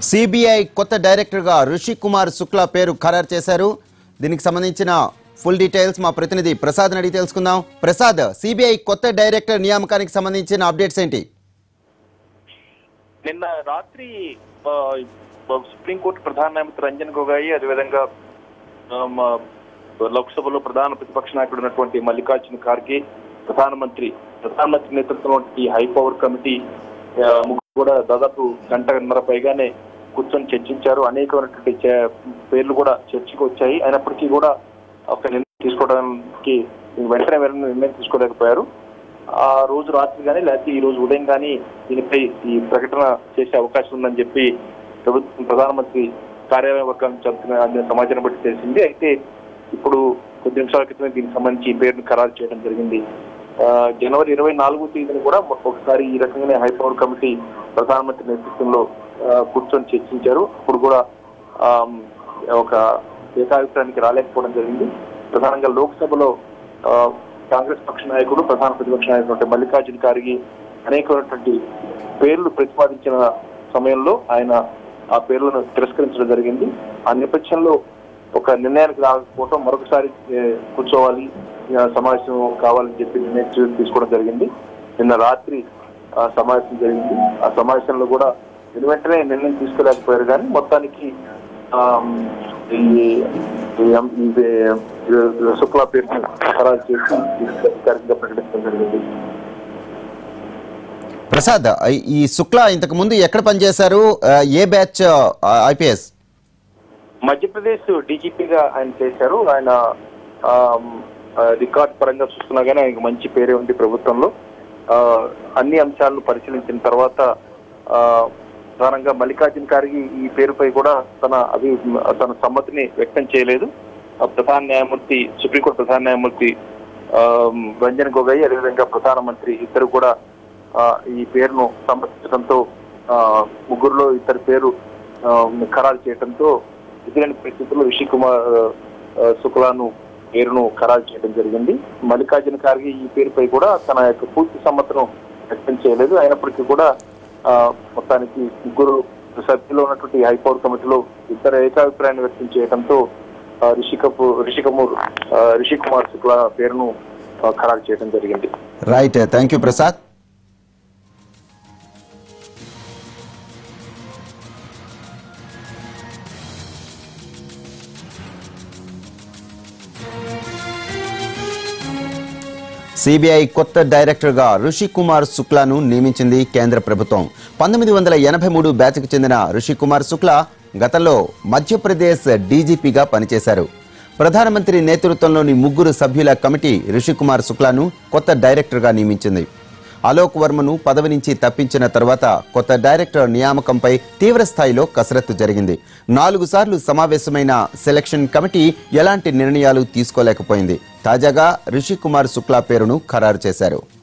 CBI కొత్త డైరెక్టర్గా ఋషి కుమార్ శుక్లా పేరు ఖరారు చేశారు దీనికి సంబంధించిన ఫుల్ డీటెయిల్స్ మా ప్రతినిధి ప్రసాద్ అడిగి తెలుసుకుందాం ప్రసాద్ సిబిఐ కొత్త డైరెక్టర్ నియామకానికి సంబంధించిన అప్డేట్స్ ఏంటి నిన్న రాత్రి ఆ, సుప్రీంకోర్టు ప్రధాన న్యాయమూర్తి రంజన్ గొగాయి అదేవిధంగా ఆ, మా లోక్సభలో ప్రధాన ప్రతిపక్ష నాయకుడు ఉన్నటువంటి మల్లికార్జున ఖార్గే ప్రధానమంత్రి ప్రధానమంత్రి నేతృత్వంలోని హై పవర్ కమిటీ ఆ, ముగ్గురు కూడా దాదాపు గంటన్నర పైగానే కూర్చొని చర్చించారు అనేకమైనటువంటి చే- పేర్లు కూడా చర్చకు వచ్చాయి అయినప్పటికీ కూడా ఒక నిర్ణయం తీసుకోవడానికి వెంటనే వెంటనే నిర్ణయం తీసుకోలేకపోయారు ఆ రోజు రాత్రి కానీ లేకపోతే ఈ రోజు ఉదయం కానీ దీనిపై ఈ ప్రకటన చేసే అవకాశం ఉందని చెప్పి ప్రభుత్వం ప్రధానమంత్రి కార్యాలయ వర్గం చెబుతున్న అందిన సమాచారం బట్టి తెలిసింది అయితే ఇప్పుడు కొద్ది నిమిషాల క్రితమే దీనికి సంబంధించి ఈ పేరును ఖరారు చేయడం జరిగింది ఆ, జనవరి ఇరవై నాలుగో తేదీన కూడా ఒకసారి ఈ రకంగానే హైపవర్ కమిటీ ప్రధానమంత్రి నేతృత్వంలో ఆ, కూర్చొని చర్చించారు అప్పుడు కూడా ఆమ్, ఒక ఏకాభిప్రాయానికి రాలేకపోవడం జరిగింది ప్రధానంగా లోక్సభలో ఆ, కాంగ్రెస్ పక్ష నాయకుడు ప్రధాన ప్రతిపక్ష నాయకుడు మల్లికార్జున ఖార్గే అనేకమైనటువంటి పేర్లు ప్రతిపాదించిన సమయంలో ఆయన ఆ పేర్లను తిరస్కరించడం జరిగింది ఆ నేపథ్యంలో ఒక నిర్ణయానికి రాకపోవడం మరొకసారి ఏ, కూర్చోవాలి ఆ, సమావేశం కావాలని చెప్పి నిర్ణయం తీ- తీసుకోవడం జరిగింది నిన్న రాత్రి ఆ సమావేశం జరిగింది ఆ సమావేశంలో కూడా వెను వెంటనే నిర్ణయం తీసుకోలేకపోయారు కానీ మొత్తానికి ఆమ్, ఈ ఈ అం- ఇది శుక్లా పేరును ఖరారు చేసి అధికారికంగా ప్రకటించడం జరిగింది ప్రసాద్ ఈ- ఈ శుక్లా ఇంతకు ముందు ఎక్కడ పనిచేశారు ఆ, ఏ బ్యాచ్ ఐపీఎస్ మధ్యప్రదేశ్ డీజీపీగా ఆయన చేశారు ఆయన ఆమ్, ఆ, రికార్డ్ పరంగా చూస్తున్నా కానీ ఆయనకు మంచి పేరే ఉంది ప్రభుత్వంలో ఆ, అన్ని అంశాలను పరిశీలించిన తర్వాత ఆ, ప్రధానంగా మల్లికార్జున ఖార్గే ఈ పేరుపై కూడా తన అభి తన సమ్మతిని వ్యక్తం చేయలేదు ఆ ప్రధాన న్యాయమూర్తి సుప్రీంకోర్టు ప్రధాన న్యాయమూర్తి ఆమ్, రంజన్ గొగోయ్ అదేవిధంగా ప్రధానమంత్రి ఇద్దరు కూడా ఆ, ఈ పేరును సమర్థించడంతో ఆ, ముగ్గురులో ఇద్దరు పేరు ఆ, ఖరారు చేయడంతో ఎదురైన పరిస్థితుల్లో రిషి కుమార్ ఆ, శుక్లాను పేరును ఖరారు చేయడం జరిగింది మల్లికార్జున ఖార్గే ఈ పేరుపై కూడా తన యొక్క పూర్తి సమ్మతను వ్యక్తం చేయలేదు అయినప్పటికీ కూడా ఆ, మొత్తానికి ముగ్గురు సభ్యులు ఉన్నటువంటి హైకోర్టు కమిటీలో ఇద్దరు ఏకాభిప్రాయాన్ని వ్యక్తం చేయడంతో ఆ, రిషి కపూర్ రిషి కపూర్ ఆ, రిషి కుమార్ శుక్లా పేరును ఆ, ఖరారు చేయడం జరిగింది right thank you Prasad CBI కొత్త డైరెక్టర్గా ఋషి కుమార్ శుక్లాను నియమించింది కేంద్ర ప్రభుత్వం పంతొమ్మిది వందల ఎనభై మూడు బ్యాచ్కు చెందిన ఋషి కుమార్ శుక్లా గతంలో మధ్యప్రదేశ్ డీజీపీగా పనిచేశారు ప్రధానమంత్రి నేతృత్వంలోని ముగ్గురు సభ్యుల కమిటీ ఋషి కుమార్ శుక్లాను కొత్త డైరెక్టర్గా నియమించింది అలోక్ వర్మను పదవి నుంచి తప్పించిన తర్వాత కొత్త డైరెక్టర్ నియామకంపై తీవ్ర స్థాయిలో కసరత్తు జరిగింది నాలుగు సార్లు సమావేశమైన సెలక్షన్ కమిటీ ఎలాంటి నిర్ణయాలు తీసుకోలేకపోయింది తాజాగా రిషి కుమార్ శుక్లా పేరును ఖరారు చేశారు